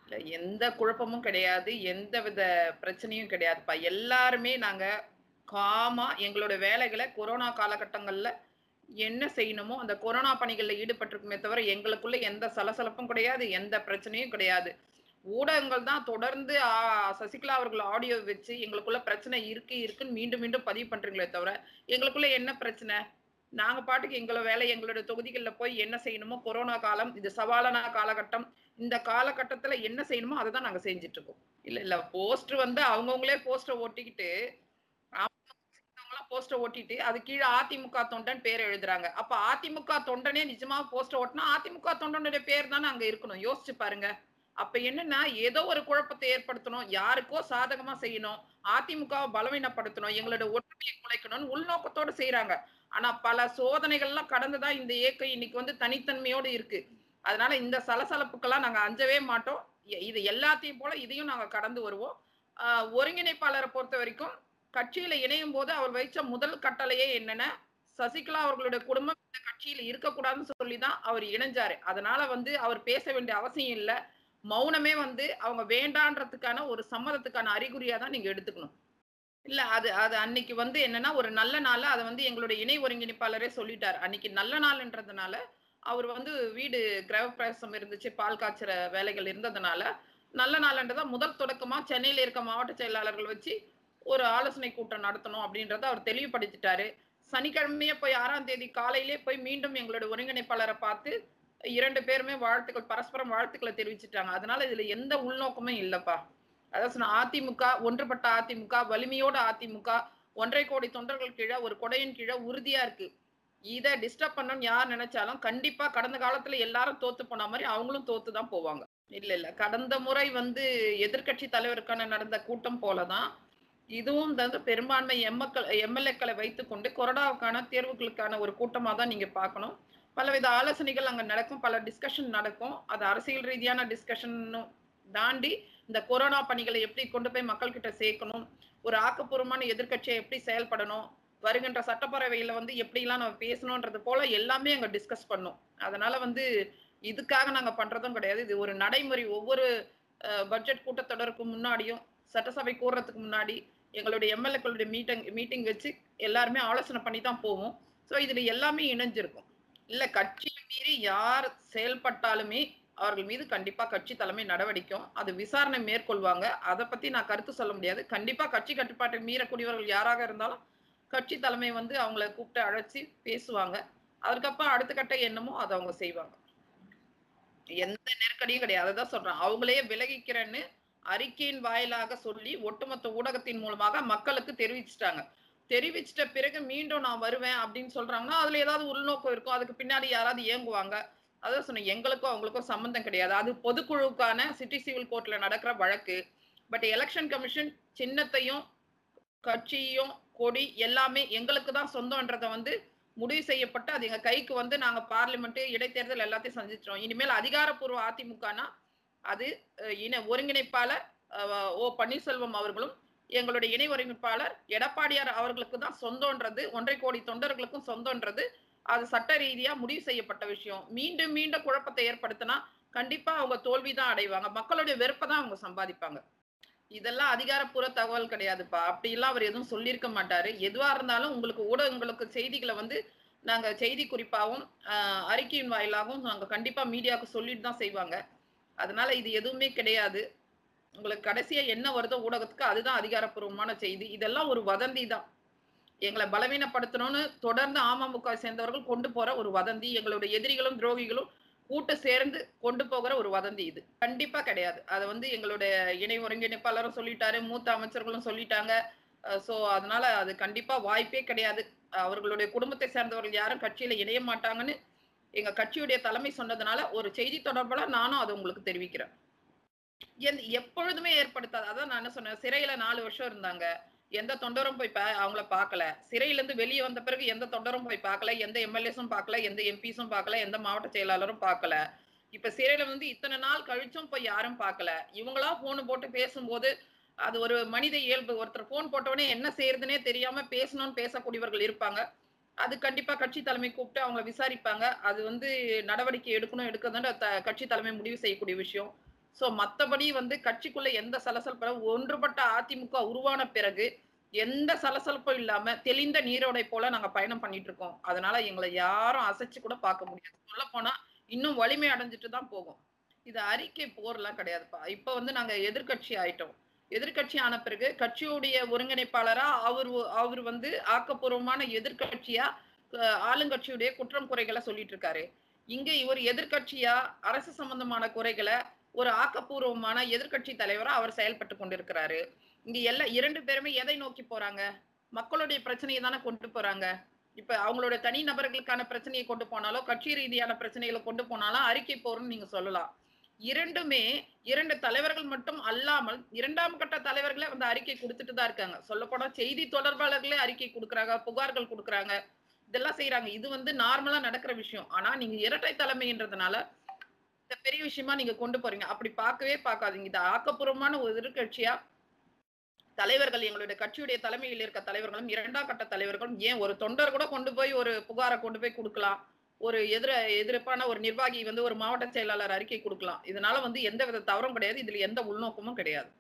இல்ல எந்த குழப்பமும் கிடையாது. எந்த வித பிரச்சனையும் கிடையாதுப்பா. எல்லாருமே நாங்க காமா எங்களோட வேலைகள கொரோனா காலகட்டங்கள்ல என்ன செய்யணுமோ, அந்த கொரோனா பணிகள்ல ஈடுபட்டிருக்கோமே தவிர, எங்களுக்குள்ள எந்த சலசலப்பும் கிடையாது. எந்த பிரச்சனையும் கிடையாது. ஊடகங்கள் தான் தொடர்ந்து ஆ சசிகலா அவர்கள் ஆடியோ வச்சு எங்களுக்குள்ள பிரச்சனை இருக்கு, இருக்குன்னு மீண்டும் மீண்டும் பதிவு பண்றீங்களே தவிர, எங்களுக்குள்ள என்ன பிரச்சனை? நாங்க பாட்டுக்கு எங்கள வேலை எங்களோட தொகுதிகள்ல போய் என்ன செய்யணுமோ, கொரோனா காலம், இது சவாலான காலகட்டம். இந்த காலகட்டத்துல என்ன செய்யணுமோ, அத தான் நாங்க செஞ்சுட்டு இருக்கோம். இல்ல, இல்ல போஸ்டர் வந்து அவங்கவங்களே போஸ்டர் ஒட்டிக்கிட்டு, அவங்கலாம் போஸ்டர் ஒட்டிட்டு, அது கீழ அதிமுக தொண்டன் பேர் எழுதுறாங்க. அப்ப அதிமுக தொண்டனே நிஜமா போஸ்டர் ஒட்டுனா, அதிமுக தொண்டனுடைய பேர் தானே அங்க இருக்கணும். யோசிச்சு பாருங்க. அப்ப என்னன்னா, ஏதோ ஒரு குழப்பத்தை ஏற்படுத்தணும். யாருக்கோ சாதகமா செய்யணும். அதிமுகவ பலவீனப்படுத்தணும். எங்களோட ஒற்றுமையை குலைக்கணும்னு உள்நோக்கத்தோட செய்றாங்க. ஆனா பல சோதனைகள்லாம் கடந்து தான் இந்த இயக்கம் இன்னைக்கு வந்து தனித்தன்மையோடு இருக்கு. அதனால இந்த சலசலப்புக்கெல்லாம் நாங்க அஞ்சவே மாட்டோம். எ இது எல்லாத்தையும் போல இதையும் நாங்க கடந்து வருவோம். அ ஒருங்கிணைப்பாளர பொறுத்தவரைக்கும், கட்சியில இணையும்போது அவர் வைச்ச முதல் கட்டளையே என்னன்னா, சசிகலா அவர்களுடைய குடும்பம் இந்த கட்சியில இருக்கக்கூடாதுன்னு சொல்லி தான் அவர் இணைஞ்சாரு. அதனால வந்து அவர் பேச வேண்டிய அவசியம் இல்ல. மௌனமே வந்து அவங்க வேண்டான்றதுக்கான ஒரு சம்மதத்துக்கான அறிகுறியா தான் நீங்க எடுத்துக்கணும். இல்ல அது அது அன்னைக்கு வந்து என்னன்னா, ஒரு நல்ல நாள்ல அத வந்து எங்களுடைய இணை ஒருங்கிணைப்பாளரே சொல்லிட்டாரு. அன்னைக்கு நல்ல நாள்ன்றதுனால, அவர் வந்து வீடு கிரகப்பிரவேசம் இருந்துச்சு, பால் காய்ச்சற வேலைகள் இருந்ததுனால, நல்ல நாளன்றத முதல் தொடக்கமா சென்னையில இருக்க மாவட்ட செயலாளர்கள் வச்சு, ஒரு ஆலோசனை கூட்டம் நடத்தணும் அப்படின்றத அவர் தெளிவுபடுத்திட்டாரு. சனிக்கிழமையே போய் 6ஆம் தேதி காலையிலேயே போய் மீண்டும் எங்களோட ஒருங்கிணைப்பாளர பார்த்து, 2 பேருமே வாழ்த்துக்கள் பரஸ்பரம் வாழ்த்துக்கள தெரிவிச்சுட்டாங்க. அதனால இதுல எந்த உள்நோக்கமும் இல்லப்பா. அதான் சொன்னேன் அதிமுக, ஒன்றுபட்ட அதிமுக, வலிமையோட அதிமுக, 1 கோடி தொண்டர்கள் கீழ, ஒரு கொடையின் கீழ உறுதியா இருக்கு. இத டிஸ்டர்ப் பண்ணணும்னு யார் நெனச்சாலும், கண்டிப்பா கடந்த காலத்துல எல்லாரும் தோத்து போன மாரி அவங்களும் தோத்து தான் போவாங்க. இல்ல, இல்ல. கடந்த முறை வந்து எதிர்க்கட்சி தலைவருக்கான நடந்த கூட்டம் போல தான், இதுவும் வந்து பெரும்பான்மை எம்மக்கள் எம்.எல்.ஏக்களை வைத்துக்கொண்டு கொறடாவுக்கான தேர்வுகளுக்கான ஒரு கூட்டமா தான் நீங்க பார்க்கணும். பலவித ஆலோசனைகள் அங்க நடக்கும். பல டிஸ்கஷன் நடக்கும். அது அரசியல் ரீதியான டிஸ்கஷனும் தாண்டி, இந்த கொரோனா பணிகளை எப்படி கொண்டு போய் மக்கள் கிட்ட சேர்க்கணும், ஒரு ஆக்கப்பூர்வமான எதிர்க்கட்சியா எப்படி செயல்படணும், வருகின்ற சட்டப்பேரவையில வந்து எப்படிலாம் நம்ம பேசணும்ன்றது போல எல்லாமே அங்க டிஸ்கஸ் பண்ணோம். அதனால வந்து இதுக்காக நாங்க பண்றதும் கிடையாது. இது ஒரு நடைமுறை. ஒவ்வொரு அ பட்ஜெட் கூட்டத்தொடருக்கு முன்னாடியும், சட்டசபை கூடுறதுக்கு முன்னாடி, எங்களுடைய எம்.எல்.ஏக்களுடைய மீட்டிங் மீட்டிங் வச்சு எல்லாருமே ஆலோசனை பண்ணி தான் போவோம். ஸோ இதுல எல்லாமே இணைஞ்சிருக்கும். இல்ல கட்சிய மீறி யார் செயல்பட்டாலுமே, அவர்கள் மீது கண்டிப்பா கட்சி தலைமை நடவடிக்கும். அது விசாரணை மேற்கொள்வாங்க. அத பத்தி நான் கருத்து சொல்ல முடியாது. கண்டிப்பா கட்சி கட்டுப்பாட்டை மீறக்கூடியவர்கள் யாராக இருந்தாலும், கட்சி தலைமை வந்து அவங்கள கூப்பிட்டு அழைச்சு பேசுவாங்க. அதுக்கப்புறம் அடுத்த கட்ட என்னமோ அத அவங்க செய்வாங்க. எந்த நெருக்கடியும் கிடையாது. அததான் சொல்றேன். அவங்களே விலகிக்கிறேன்னு அறிக்கையின் வாயிலாக சொல்லி, ஒட்டுமொத்த ஊடகத்தின் மூலமாக மக்களுக்கு தெரிவிச்சுட்டாங்க. தெரிவிச்சுட்ட பிறகு மீண்டும் நான் வருவேன் அப்படின்னு சொல்றாங்கன்னா, அதுல ஏதாவது உள்நோக்கம் இருக்கும். அதுக்கு பின்னாடி யாராவது ஏங்குவாங்க. அதான் சொன்னேன். எங்களுக்கும் அவங்களுக்கும் சம்மந்தம் கிடையாது. அது பொதுக்குழுவுக்கான சிட்டி சிவில் கோர்ட்ல நடக்கிற வழக்கு. பட் எலக்ஷன் கமிஷன் சின்னத்தையும், கட்சியும், கொடி எல்லாமே எங்களுக்கு தான் சொந்தம்ன்றத வந்து முடிவு செய்யப்பட்டு, அது எங்க கைக்கு வந்து நாங்க பார்லிமென்ட், இடைத்தேர்தல் எல்லாத்தையும் சந்திச்சிட்டோம். இனிமேல் அதிகாரப்பூர்வ அதிமுகனா, அது அ இணை ஒருங்கிணைப்பாளர் அ ஓ. பன்னீர்செல்வம் அவர்களும், எங்களுடைய இணை ஒருங்கிணைப்பாளர் எடப்பாடியார் அவர்களுக்கு தான் சொந்தம்ன்றது, 1 கோடி தொண்டர்களுக்கும் சொந்தம்ன்றது, அது சட்ட ரீதியா முடிவு செய்யப்பட்ட விஷயம். மீண்டும் மீண்டும் குழப்பத்தை ஏற்படுத்தினா, கண்டிப்பா அவங்க தோல்வி தான் அடைவாங்க. மக்களுடைய வெறுப்ப தான் அவங்க சம்பாதிப்பாங்க. இதெல்லாம் அதிகாரப்பூர்வ தகவல் கிடையாதுப்பா. அப்படிலாம் அவர் எதுவும் சொல்லியிருக்க மாட்டாரு. எதுவா இருந்தாலும் உங்களுக்கு ஊடகங்களுக்கு செய்திகள வந்து நாங்க செய்தி குறிப்பாவும், அ அறிக்கையின் வாயிலாகவும் நாங்க கண்டிப்பா மீடியாவுக்கு சொல்லிட்டு தான் செய்வாங்க. அதனால இது எதுவுமே கிடையாது. உங்களுக்கு கடைசியா என்ன வருதோ ஊடகத்துக்கு அதுதான் அதிகாரப்பூர்வமான செய்தி. இதெல்லாம் ஒரு வதந்தி தான். எங்கள பலவீனப்படுத்தணும்னு தொடர்ந்து அமமுகவை சேர்ந்தவர்கள் கொண்டு போற ஒரு வதந்தி. எங்களுடைய எதிரிகளும், துரோகிகளும் கூட்டு சேர்ந்து கொண்டு போகிற ஒரு வதந்தி இது. கண்டிப்பா கிடையாது. அத வந்து எங்களுடைய இணை ஒருங்கிணைப்பாளரும் சொல்லிட்டாரு. மூத்த அமைச்சர்களும் சொல்லிட்டாங்க. அ ஸோ அதனால அது கண்டிப்பா வாய்ப்பே கிடையாது. அவர்களுடைய குடும்பத்தை சேர்ந்தவர்கள் யாரும் கட்சியில இணைய மாட்டாங்கன்னு, எங்க கட்சியுடைய தலைமை சொன்னதுனால, ஒரு செய்தி தொடர்பாளர் நானும் அத உங்களுக்கு தெரிவிக்கிறேன். எந் எப்பொழுதுமே ஏற்படுத்தாது. அதான் நான் என்ன சொன்னேன். சிறையில 4 வருஷம் இருந்தாங்க. எந்த தொண்டரும் போய் பா அவங்கள பார்க்கல. சிறையிலேருந்து வெளிய வந்த பிறகு எந்த தொண்டரும் போய் பார்க்கல. எந்த எம்.எல்.ஏஸும் பார்க்கல. எந்த எம்.பிஸும் பார்க்கல. எந்த மாவட்ட செயலாளரும் பார்க்கல. இப்ப சிறையில வந்து இத்தன நாள் கழிச்சும் போய் யாரும் பார்க்கல. இவங்களா ஃபோன் போட்டு பேசும்போது, அது ஒரு மனித இயல்பு. ஒருத்தர் ஃபோன் போட்டவுடனே என்ன செய்றதுன்னே தெரியாம பேசணும்னு பேசக்கூடியவர்கள் இருப்பாங்க. அது கண்டிப்பா கட்சி தலைமை கூப்பிட்டு அவங்கள விசாரிப்பாங்க. அது வந்து நடவடிக்கை எடுக்கணும், எடுக்காதுன்னு த கட்சி தலைமை முடிவு செய்யக்கூடிய விஷயம். சோ மத்தபடி வந்து கட்சிக்குள்ள எந்த சலசலப்பும் ஒன்றுபட்ட அதிமுக உருவான பிறகு எந்த சலசலப்பும் இல்லாம தெளிந்த நீரோடை போல நாங்க பயணம் பண்ணிட்டு இருக்கோம் அதனால எங்களை யாரும் அசைச்சு கூட பார்க்க முடியாது சொல்ல போனா இன்னும் வலிமை அடைஞ்சிட்டு தான் போகும் இது அறிக்கை போர்லாம் கிடையாதுப்பா இப்ப வந்து நாங்க எதிர்க்கட்சி ஆயிட்டோம் எதிர்க்கட்சி ஆன பிறகு கட்சியுடைய ஒருங்கிணைப்பாளரா அவர் அவர் வந்து ஆக்கப்பூர்வமான எதிர்க்கட்சியா அஹ், ஆளுங்கட்சியுடைய குற்றம் குறைகளை சொல்லிட்டு இருக்காரு இங்க இவர் எதிர்க்கட்சியா அரசு சம்பந்தமான குறைகளை ஒரு ஆக்கப்பூர்வமான எதிர்க்கட்சி தலைவரா அவர் செயல்பட்டு கொண்டிருக்கிறாரு இங்க எல்லா இரண்டு பேருமே எதை நோக்கி போறாங்க மக்களுடைய பிரச்சனையை தானே கொண்டு போறாங்க இப்ப அவங்களோட தனி நபர்களுக்கான பிரச்சனையை கொண்டு போனாலோ கட்சி ரீதியான பிரச்சனைகளை கொண்டு போனாலும் அறிக்கை போறோம்னு நீங்க சொல்லலாம் இரண்டுமே இரண்டு தலைவர்கள் மட்டும் அல்லாமல் இரண்டாம் கட்ட தலைவர்களே வந்து அறிக்கை கொடுத்துட்டு தான் இருக்காங்க சொல்லப்போனா செய்தி தொடர்பாளர்களே அறிக்கை கொடுக்குறாங்க புகார்கள் கொடுக்குறாங்க இதெல்லாம் செய்யறாங்க இது வந்து நார்மலா நடக்கிற விஷயம் ஆனா நீங்க இரட்டை தலைமைன்றதுனால இந்த பெரிய விஷயமா நீங்க கொண்டு போறீங்க அப்படி பார்க்கவே பார்க்காதீங்க இது ஆக்கப்பூர்வமான ஒரு எதிர்கட்சியா தலைவர்கள் எங்களுடைய கட்சியுடைய தலைமையில் இருக்க தலைவர்களும் இரண்டாம் கட்ட தலைவர்களும் ஏன் ஒரு தொண்டர் கூட கொண்டு போய் ஒரு புகாரை கொண்டு போய் கொடுக்கலாம் ஒரு எதிர எதிர்ப்பான ஒரு நிர்வாகி வந்து ஒரு மாவட்ட செயலாளர் அறிக்கை கொடுக்கலாம் இதனால வந்து எந்த வித தவறும் கிடையாது இதுல எந்த உள்நோக்கமும் கிடையாது